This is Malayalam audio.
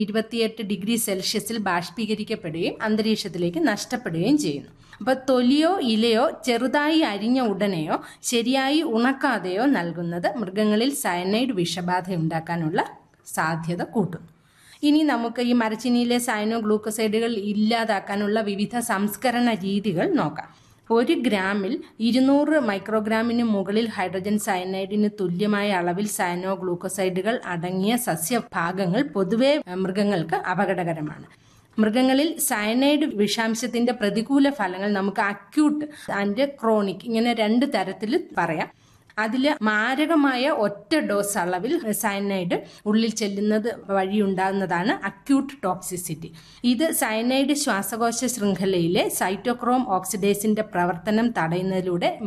ഇരുപത്തിയെട്ട് ഡിഗ്രി സെൽഷ്യസിൽ ബാഷ്പീകരിക്കപ്പെടുകയും അന്തരീക്ഷത്തിലേക്ക് നഷ്ടപ്പെടുകയും ചെയ്യുന്നു അപ്പോൾ തൊലിയോ ഇലയോ ചെറുതായി അരിഞ്ഞ ഉടനെയോ ശരിയായി ഉണക്കാതെയോ നൽകുന്നത് മൃഗങ്ങളിൽ സയനൈഡ് വിഷബാധ ഉണ്ടാക്കാനുള്ള സാധ്യത കൂട്ടുന്നു ഇനി നമുക്ക് ഈ മരച്ചിനിയിലെ സൈനോ ഗ്ലൂക്കോസൈഡുകൾ ഇല്ലാതാക്കാനുള്ള വിവിധ സംസ്കരണ രീതികൾ നോക്കാം ഒരു ഗ്രാമിൽ ഇരുന്നൂറ് മൈക്രോഗ്രാമിന് മുകളിൽ ഹൈഡ്രജൻ സയനൈഡിന് തുല്യമായ അളവിൽ സയനോ ഗ്ലൂക്കോസൈഡുകൾ അടങ്ങിയ സസ്യഭാഗങ്ങൾ പൊതുവെ മൃഗങ്ങൾക്ക് അപകടകരമാണ് മൃഗങ്ങളിൽ സയനൈഡ് വിഷാംശത്തിന്റെ പ്രതികൂല ഫലങ്ങൾ നമുക്ക് അക്യൂട്ട് ആൻഡ് ക്രോണിക് ഇങ്ങനെ രണ്ട് തരത്തിൽ പറയാം അതിൽ മാരകമായ ഒറ്റ ഡോസ് അളവിൽ സയനൈഡ് ഉള്ളിൽ ചെല്ലുന്നത് വഴി ഉണ്ടാകുന്നതാണ് അക്യൂട്ട് ടോക്സിസിറ്റി ഇത് സയനൈഡ് ശ്വാസകോശ ശൃംഖലയിലെ സൈറ്റോക്രോം ഓക്സിഡേസിന്റെ പ്രവർത്തനം തടയുന്നതിലൂടെ